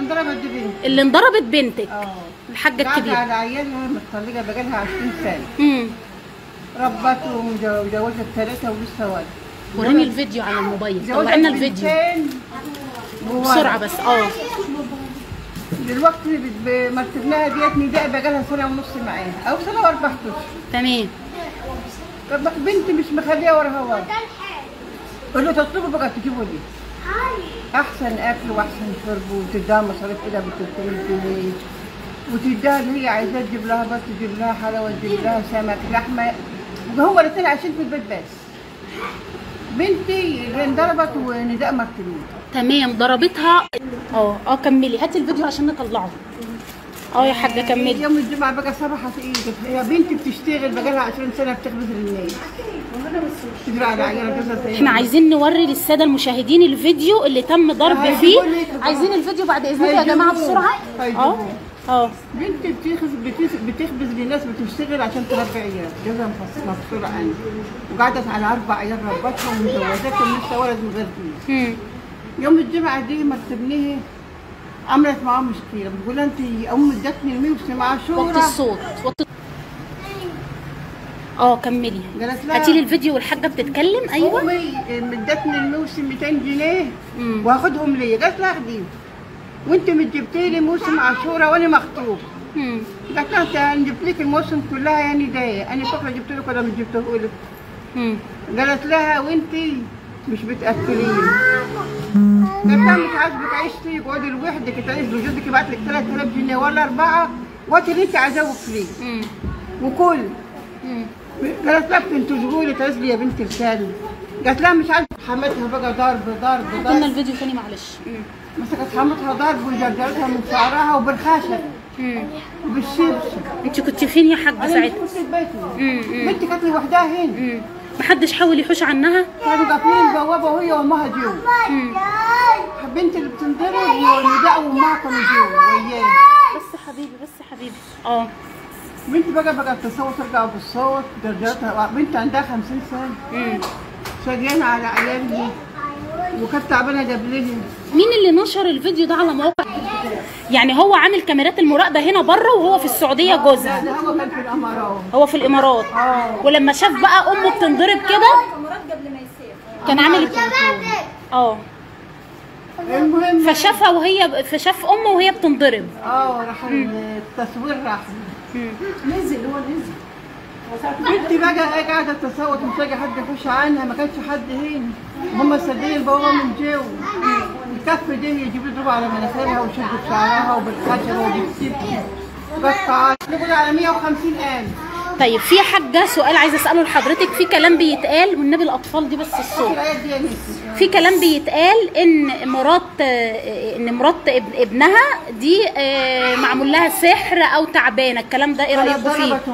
انضربت دي بنت اللي انضربت بنتك اه الحاجه قاعدة الكبيره على عيالها متطلقة بقالها 20 سنة امم ربته ومجوزة ثلاثة ولسه ولد وريني الفيديو على الموبايل جوزت طلع لنا الفيديو بنتين وولد. بسرعه بس اه دلوقتي ب- مرتبناها ديت نداء بقالها سنة ونص معاها أو سنة وأربع أشهر تمام طب بنتي مش مخليها وراها ورا قول له تطلبوا بقى تجيبوا دي احسن اكل واحسن شرب وتديها مصاريف كده ب 300 جنيه وتديها اللي هي عايزاه تجيب لها بس تجيب لها حلاوه تجيب لها سمك لحمه وهو الاثنين عايشين في البيت بس بنتي اللي انضربت ونداء مرتبين تمام ضربتها اه اه كملي هاتي الفيديو عشان نطلعه اه يا حاجه كملي يوم الجمعه بقى صبحت ايدك هي بنتي بتشتغل بقى لها 20 سنه بتخبز للناس تجري على عيالها جوزها زي احنا عايزين نوري للساده المشاهدين الفيديو اللي تم ضرب هيجيبوا فيه لك بقى. عايزين الفيديو بعد اذنكم يا جماعه هيجيبوه. بسرعه اه هيجيبوه. اه بنتي بتخبز بتخ- بتخبز للناس بتشتغل عشان تربي عيال جوزها مفص- مفصول عني وقعدت على اربع عيال ربتهم ومجوزاتهم لسه ولد من غير جوز مم. يوم الجمعه دي مرتبنيه عملت معاه مشكله بتقول لها انت ام ادتني الموسم عاشوره وطي الصوت وطي اه كملي قالت لها هاتي لي الفيديو والحاجه بتتكلم ايوه امي ادتني الموسم 200 جنيه مم. واخدهم ليا قالت لها اخديهم وانت متجبتي لي موسم عاشوره وانا مخطوب مم. قالت لها "تا- انا جبت لك الموسم كلها يعني ده انا فاكره جبت لك ولا مش جبته لك مم. قالت لها وانتي مش بتاكلين قالت لها مش عاجبك عيشتي اقعدي لوحدك تعيش بجوزك يبعت لك 3000 جنيه ولا اربعه وقت اللي انت عايزاه وكلي مم. وكل مم. قالت لها بتنتجوا لي تعيش لي يا بنت الكلب قالت لها مش عاجبك حماتها بقى ضرب ضرب قلنا ضرب الفيديو تاني معلش مم. مسكت حماتها ضرب وجرجرتها من شعرها وبالخشب مم. وبالشبشب انت كنت فين يا حاجه انا مش ساعتها كنت في بيتي مم. مم. بنتي كانت لوحدها هنا مم. محدش حاول يحوش عنها كانوا قافلين البوابه وهي وامها جوا مم. بنت اللي بتنضرب ونداء وامها كانوا جوا وياها بس حبيبي بس حبيبي اه بنتي بقى بقى تصوت ترجع بالصوت درجاتها بنت عندها 50 سنه مم. شقيانه على عيالها وكانت تعبانه قبلها مين اللي نشر الفيديو ده على موقع يعني هو عامل كاميرات المراقبه هنا بره وهو في السعوديه جوزها ده هو كان في الامارات هو في الامارات اه ولما شاف بقى امه بتنضرب كده كان عامل اه المهم فشافها وهي فشاف امه وهي بتنضرب اه راح التصوير راح مم. نزل هو نزل بنتي بقى هي قاعده تصوت مش لاقي حد يخش عنها ما كانش حد هنا هم سدين البوابه من جو الكف دي يجيبوا يضربوا على مناخيرها ويشدوا في شعرها وبالخشبه وبالسلك قطع نقول على 150000 طيب في حاجه سؤال عايزه اساله لحضرتك في كلام بيتقال والنبي الاطفال دي بس الصوت الآيات دي يا نسي في كلام بيتقال ان مرات آه، ان مرات ابن- ابنها دي آه، معمول لها سحر او تعبانه الكلام ده ايه رايكم فيه ضربت